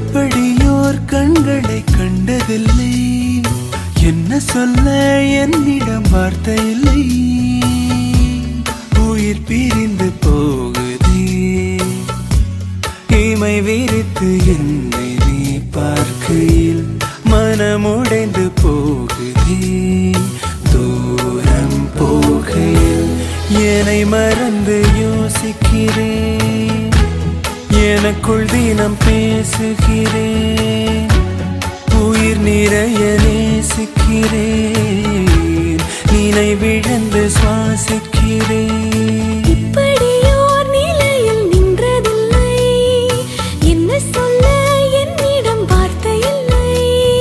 இப்படியோர் கண்களை கண்டதில்லை என்ன சொல்ல என்னிடம் வார்த்தை இல்லை உயிர் பிரிந்து போகுதே இமை விரித்து என்னை நீ பார்க்கையில் மனமுடைந்து போகுதே தூரம் போகையில் என்னை மறந்து யோசிக்கிறேன் எனக்குள் தினம் பேசுகிறேன் உயிர் நிறைய நேசிக்கிறேன் நினைவிழந்து சுவாசிக்கிறேன் இப்படியோர் நிலையில் நின்றதில்லை என்ன சொல்ல என்னிடம் வார்த்தை இல்லை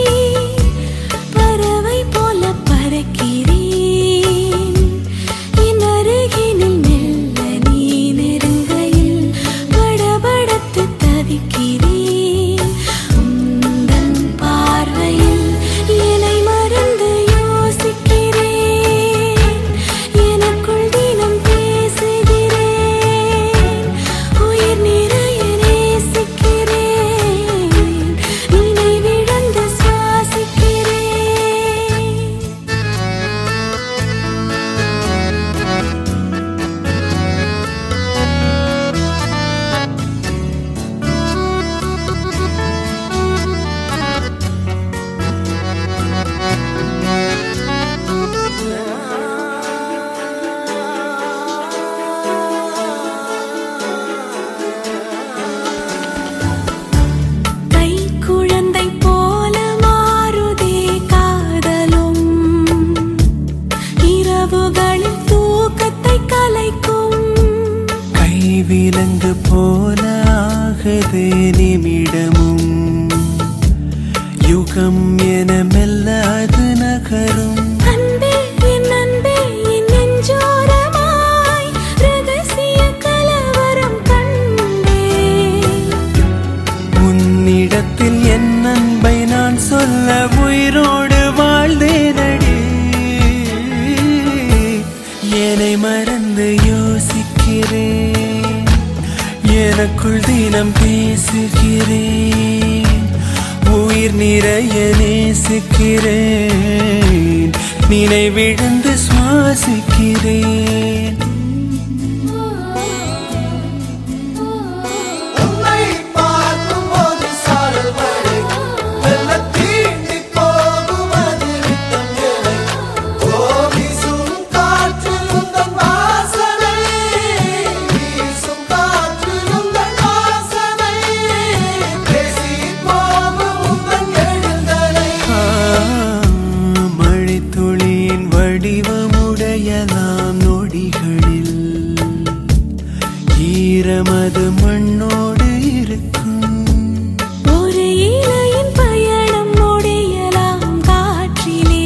பறவை போல பறக்கிறேன் என் அருகினில் மெல்ல நீ நெருங்கையில் படபடத்து தவிக்கிறேன் உந்தன் பார்வையில் என்னை மறந்து யோசிக்கிறேன் எனக்குள் தினம் பேசுகிறேன் உயிர் நிறைய நேசிக்கிறேன் நினைவிழந்து சுவாசிக்கிறேன் கை குழந்தை போல மாறுதே காதலும் இரவுகளில் தூக்கத்தை கலைக்கும் கைவிலங்கு போல ஆகுதே நிமிடமும் யுகம் என மெல்ல அது நகரும் அன்பே என் அன்பே என் நெஞ்சோரமாய் ரகசிய கலவரம் கண்டேன் உன்னிடத்தில் என் அன்பை நான் சொல்ல உயிரோடு வாழ்ந்தேனடி என்னை மறந்து யோசிக்கிறேன் எனக்குள் தினம் பேசுகிறேன் உயிர் நிறைய நேசிக்கிறேன் நினைவிழந்து சுவாசிக்கிறேன் உன்னை பார்க்கும்போது சாரல் மழை மெல்ல தீண்டி போகும் அது நித்தம் எனை ஓ வீசும் காற்றில் உந்தன் வாசனை வீசும் காற்றில் உந்தன் வாசனை பேசி போகும் உந்தன் எழுந்தனை மழைத்துளியின் வடிவமுடையலாம் நொடிகளில் ஈரமது மண்ணோடு இருக்கும் ஒரு இலையின் பயணம் முடியலாம் காற்றிலே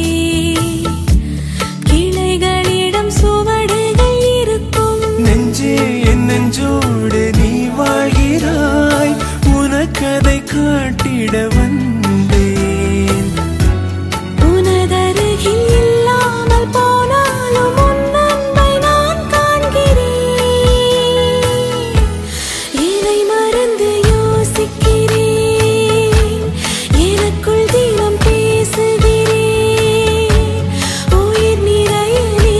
கிளைகளிடம் சுவடுகள் இருக்கும் நெஞ்சே என் நெஞ்சோடு நீ வாழ்கிறாய் உனக்கதை காட்டிட வந்தேன் உனதருகில் இல்லாமல் போனாலும் உன் அன்பை நான் காண்கிறேன் என்னை மறந்து யோசிக்கிறேன் எனக்குள் தினம் பேசுகிறேன் உயிர் நிறைய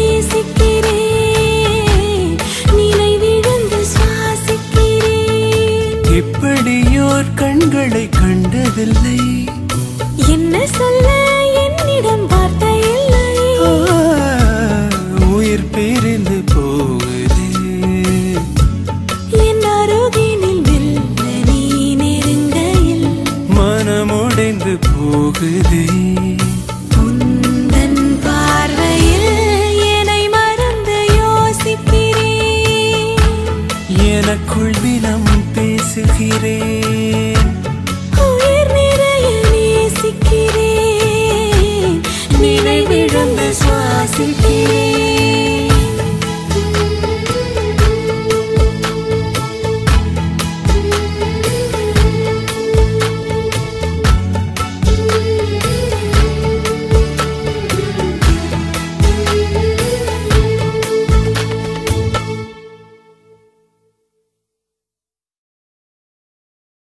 நேசிக்கிறேன் நினைவிழந்து சுவாசிக்கிறேன் இப்படியோர் கண்களை கண்டதில்லை என்ன சொல்ல என்னிடம் வார்த்தை இல்லை ஆ, உயிர் பிரிந்து போகுதே என் அருகினில் மெல்ல நீ நெருங்கையில் மனமுடைந்து போகுதே